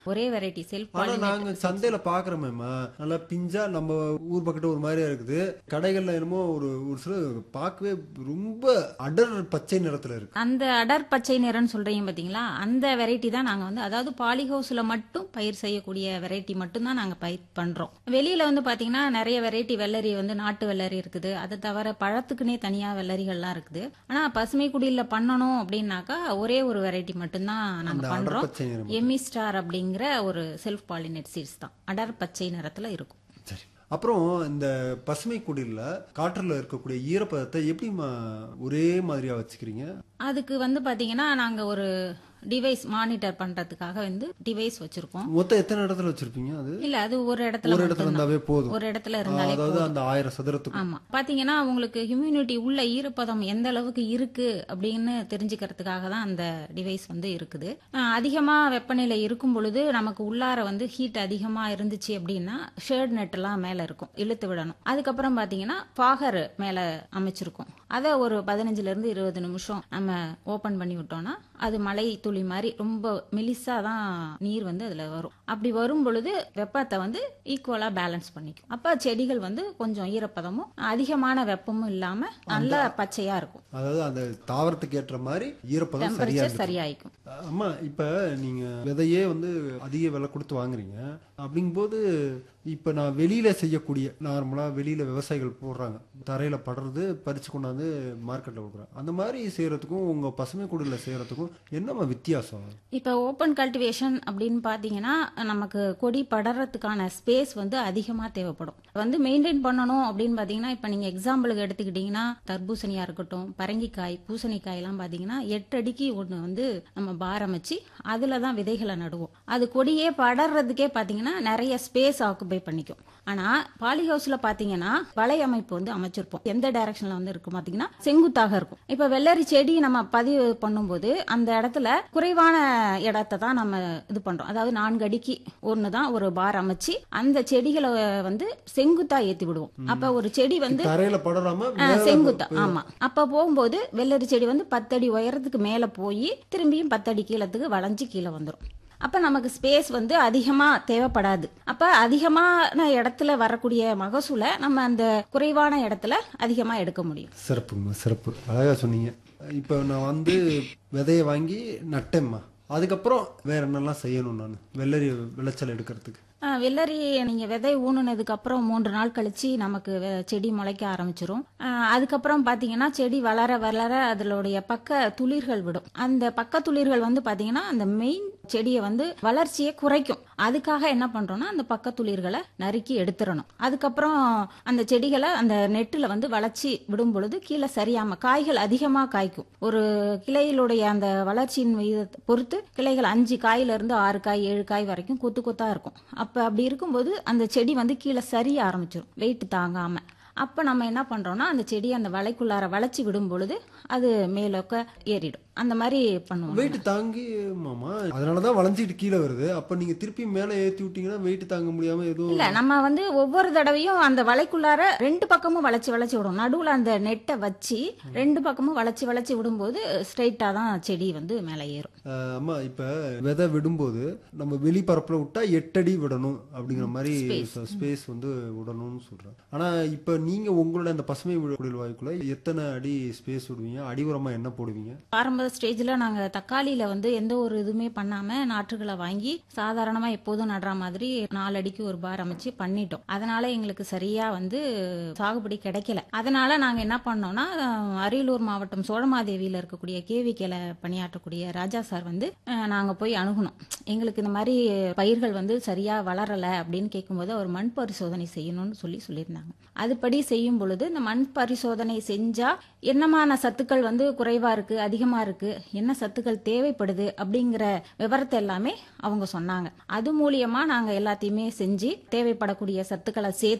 ஒரே variety self ஆனா நாங்க சந்தையில பாக்குறோமேம்மா நல்லா பிஞ்சா நம்ம ஊர் பக்கத்து ஒரு மாதிரியா இருக்குது கடைகள்ல என்னமோ ஒரு ஒரு சில பார்க்கவே ரொம்ப அடர் பச்சை நிறத்துல இருக்கு அந்த அடர் பச்சை நிறம்னு சொல்றீங்க பாத்தீங்களா அந்த வெரைட்டி தான் நாங்க வந்து அதாவது பாலி ஹவுஸ்ல மட்டும் பயிர் செய்யக்கூடிய வெரைட்டி மட்டும் தான் நாங்க பயிர் பண்றோம் வெளியில வந்து பாத்தீங்கன்னா நிறைய வெரைட்டி வெள்ளரி வந்து நாட்டு வெள்ளரி இருக்குது அதை தவிர பழத்துக்குனே தனியா வெள்ளரிகள்லாம் இருக்குது ஆனா பசுமை குடியில பண்ணணும் அப்படின்னாக்கா ஒரே ஒரு வெரைட்டி மட்டும்தான் நாங்க அந்த அடர் பண்றோம் பச்சை நிறம் எமி ஸ்டார் அப்படிங்கிற ஒரு செல்ஃப் பாலினேட் சீட்ஸ் தான் அடர் பச்சை நிறத்துல இருக்கும் சரி அப்புறம் இந்த பசுமை குடில்ல காற்றுல இருக்கக்கூடிய ஈரப்பதத்தை எப்படி ஒரே மாதிரியா வச்சுக்கிறீங்க அதுக்கு வந்து பாத்தீங்கன்னா நாங்க ஒரு டிவைஸ் மானிட்டர் பண்றதுக்காக வந்து டிவைஸ் வச்சிருக்கோம் மொத்தம் எத்தனை இடத்துல வச்சிருப்பீங்க அது இல்ல அது ஒரு இடத்துல ஒரு இடத்துல மட்டும்தான். இருந்தாவே போதும் ஒரு இடத்துல இருந்தாலே அதாவது போதும். அந்த ஆயிரம் சதுரத்துக்கு ஆமா பாத்தீங்கன்னா உங்களுக்கு ஹியூமினிட்டி உள்ள ஈரப்பதம் எந்த அளவுக்கு இருக்கு அப்படின்னு தெரிஞ்சுக்கிறதுக்காக தான் அந்த டிவைஸ் வந்து இருக்குது அஹ் அதிகமா வெப்பநிலை இருக்கும் பொழுது நமக்கு உள்ளார வந்து ஹீட் அதிகமா இருந்துச்சு அப்படின்னா ஷேட் நெட் எல்லாம் மேல இருக்கும் இழுத்து விடணும் அதுக்கப்புறம் பாத்தீங்கன்னா ஃபாகர் மேல அமைச்சிருக்கும் அதை ஒரு பதினஞ்சுல இருந்து இருபது நிமிஷம் நம்ம ஓபன் பண்ணி விட்டோம்னா அது மழை துளி மாதிரி ரொம்ப மெலிசா தான் நீர் வந்து அதுல வரும் அப்படி வரும் பொழுது வெப்பத்தை வந்து ஈக்குவலா பேலன்ஸ் பண்ணிக்கும் அப்ப செடிகள் வந்து கொஞ்சம் ஈரப்பதமும் அதிகமான வெப்பமும் இல்லாம நல்ல பச்சையா இருக்கும் அதாவது அந்த தாவரத்துக்கு ஏற்ற மாதிரி ஈரப்பதம் சரியா டெம்பரேச்சர் இருக்கு சரியாயிக்கும் அம்மா இப்ப நீங்க விதையே வந்து அதிக விலை கொடுத்து வாங்குறீங்க அப்படிங்கும்போது இப்ப நான் வெளியில செய்யக்கூடிய நார்மலா வெளியில விவசாயிகள் போடுறாங்க தரையில படுறது பறிச்சு கொண்டாந்து மார்க்கெட்ல கொடுக்குறாங்க அந்த மாதிரி செய்யறதுக்கும் உங்க பசுமை குடில செய்யறதுக்கும் என்னம்மா வித்தியாசம் இப்ப ஓப்பன் கல்டிவேஷன் அப்படின்னு பாத்தீங்கன்னா நமக்கு கொடி படறதுக்கான ஸ்பேஸ் வந்து அதிகமா தேவைப்படும் வந்து மெயின்டைன் பண்ணணும் அப்படின்னு பாத்தீங்கன்னா இப்ப நீங்க எக்ஸாம்பிளுக்கு எடுத்துக்கிட்டீங்கன்னா தர்பூசணியா இருக்கட்டும் பரங்கிக்காய் பூசணிக்காய் எல்லாம் பாத்தீங்கன்னா எட்டு அடிக்கு ஒண்ணு வந்து நம்ம பார் அமைச்சு அதுல தான் விதைகளை நடுவோம் அது கொடியே படறதுக்கே பாத்தீங்கன்னா நிறைய ஸ்பேஸ் ஆக்குபை பண்ணிக்கும் ஆனா பாலி ஹவுஸ்ல பாத்தீங்கன்னா வலை அமைப்பு வந்து அமைச்சிருப்போம் எந்த டைரக்ஷன்ல வந்து இருக்கும் பாத்தீங்கன்னா செங்குத்தாக இருக்கும் இப்ப வெள்ளரி செடி நம்ம பதிவு பண்ணும்போது அந்த இடத்துல குறைவான இடத்தை தான் நம்ம இது பண்றோம் அதாவது நான்கு அடிக்கு ஒண்ணுதான் ஒரு பார் அமைச்சு அந்த செடிகளை வந்து செங்குத்தா ஏத்தி விடுவோம் அப்ப ஒரு செடி வந்து தரையில படராம ஆ, மேல செங்குத்தா ஆமா அப்ப போகும்போது வெள்ளரி செடி வந்து பத்தடி உயரத்துக்கு மேல போய் திரும்பியும் பத்தடி கீழத்துக்கு வளைஞ்சு கீழே வந்துரும் அப்ப நமக்கு ஸ்பேஸ் வந்து அதிகமா தேவைப்படாது அப்ப அதிகமான இடத்துல வரக்கூடிய மகசூலை நம்ம அந்த குறைவான இடத்துல அதிகமா எடுக்க முடியும் சிறப்புங்கம்மா சிறப்பு அழகா சொன்னீங்க இப்போ நான் வந்து விதையை வாங்கி நட்டேம்மா அதுக்கப்புறம் வேற என்னெல்லாம் செய்யணும் நான் வெள்ளரி விளைச்சல் எடுக்கிறதுக்கு ஆ, வெள்ளரி நீங்க விதை ஊனுனதுக்கு அப்புறம் மூன்று நாள் கழிச்சு நமக்கு வெ- செடி முளைக்க ஆரம்பிச்சிரும் ஆ, அதுக்கப்புறம் பாத்தீங்கன்னா செடி வளர வளர அதனுடைய பக்க துளிர்கள் விடும் அந்த பக்க துளிர்கள் வந்து பாத்தீங்கன்னா அந்த மெயின் செடியை வந்து வளர்ச்சியை குறைக்கும் அதுக்காக என்ன பண்றோம்னா அந்த பக்க துளிர்களை நறுக்கி எடுத்துறணும் அதுக்கப்புறம் அந்த செடிகளை அந்த நெட்டுல வந்து வளர்ச்சி விடும் பொழுது கீழே சரியாம காய்கள் அதிகமா காய்க்கும் ஒரு கிளையிலுடைய அந்த வளர்ச்சியின் விகிதத்தை பொறுத்து கிளைகள் அஞ்சு காயில இருந்து ஆறு காய் ஏழு காய் வரைக்கும் கொத்து கொத்தா இருக்கும் அப்ப அப்படி இருக்கும்போது அந்த செடி வந்து கீழே சரிய ஆரம்பிச்சிடும் வெயிட் தாங்காம அப்ப நம்ம என்ன பண்றோம்னா அந்த செடி அந்த வலைக்குள்ளார வளைச்சி விடும் பொழுது அது மேலோக்க ஏறிடும் அந்த மாதிரி பண்ணுவோம் வெயிட் தாங்கி மாமா அதனாலதான் வளைஞ்சிட்டு கீழே வருது அப்ப நீங்க திருப்பி மேலே ஏத்தி விட்டீங்கன்னா வெயிட் தாங்க முடியாம எதுவும் இல்ல நம்ம வந்து ஒவ்வொரு தடவையும் அந்த வலைக்குள்ளார ரெண்டு பக்கமும் வளைச்சு வளைச்சு விடும் நடுவுல அந்த நெட்டை வச்சு ரெண்டு பக்கமும் வளைச்சு வளைச்சு விடும்போது ஸ்ட்ரைட்டா தான் செடி வந்து மேலே ஏறும் அஹ், அம்மா இப்ப விதை விடும்போது நம்ம வெளிப்பரப்புல விட்டா எட்டடி விடணும் அப்படிங்கிற மாதிரி ஸ்பேஸ் வந்து விடணும்னு சொல்றேன் ஆனா இப்ப நீங்க உங்களோட அந்த பசுமை குடில் வாய்க்குள்ள எத்தனை அடி ஸ்பேஸ் விடுவீங்க அடி உரமா என்ன போடுவீங்க ஆரம்ப ஸ்டேஜ்ல நாங்க தக்காளியில வந்து எந்த ஒரு இதுவுமே பண்ணாம நாற்றுகளை வாங்கி சாதாரணமா எப்போதும் நடுற மாதிரி நாலு அடிக்கு ஒரு பார் அமைச்சு பண்ணிட்டோம் அதனால எங்களுக்கு சரியா வந்து சாகுபடி கிடைக்கல அதனால நாங்க என்ன பண்ணோம்னா அஹ், அரியலூர் மாவட்டம் சோழமாதேவியில இருக்கக்கூடிய கேவிக்கையில பணியாற்றக்கூடிய ராஜா சார் வந்து அஹ், நாங்க போய் அணுகுனோம் எங்களுக்கு இந்த மாதிரி பயிர்கள் வந்து சரியா வளரல அப்படின்னு கேட்கும்போது அவர் மண் பரிசோதனை செய்யணும்னு சொல்லி சொல்லியிருந்தாங்க அதுபடி செய்யும் பொழுது இந்த மண் பரிசோதனை செஞ்சா என்னமான சத்துக்கள் வந்து குறைவா இருக்கு அதிகமா இருக்கு என்ன சத்துக்கள் தேவைப்படுது அப்படிங்கிற விவரத்தை எல்லாமே அவங்க சொன்னாங்க அது மூலியமா நாங்க எல்லாத்தையுமே செஞ்சு தேவைப்படக்கூடிய சத்துக்களை சேர்த்து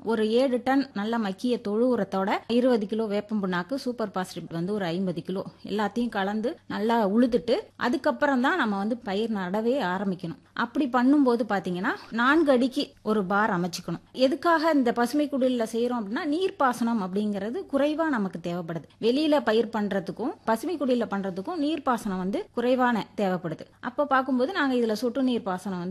ஒரு ஏழு டன் நல்ல மக்கிய தொழு உரத்தோட இருபது கிலோ வேப்பம் புண்ணாக்கு சூப்பர் பாஸ்டிக் வந்து ஒரு ஐம்பது கிலோ எல்லாத்தையும் கலந்து நல்லா உழுதுட்டு அதுக்கப்புறம் தான் நம்ம வந்து பயிர் நடவே ஆரம்பிக்கணும் அப்படி பண்ணும்போது பாத்தீங்கன்னா நான்கு அடிக்கு ஒரு பார் அமைச்சுக்கணும் எதுக்காக இந்த பசுமை குடிலில் செய்யறோம் அப்படின்னா நீர்ப்பாசனம் அப்படிங்கிறது குறைவா நமக்கு தேவைப்படுது வெளியில பயிர் பண்றதுக்கும் பசுமை குடியில பண்றதுக்கும் நீர்ப்பாசனம் வந்து குறைவான தேவைப்படுது அப்ப பார்க்கும்போது நாங்க இதுல சொட்டு நீர் பாசனம் வந்து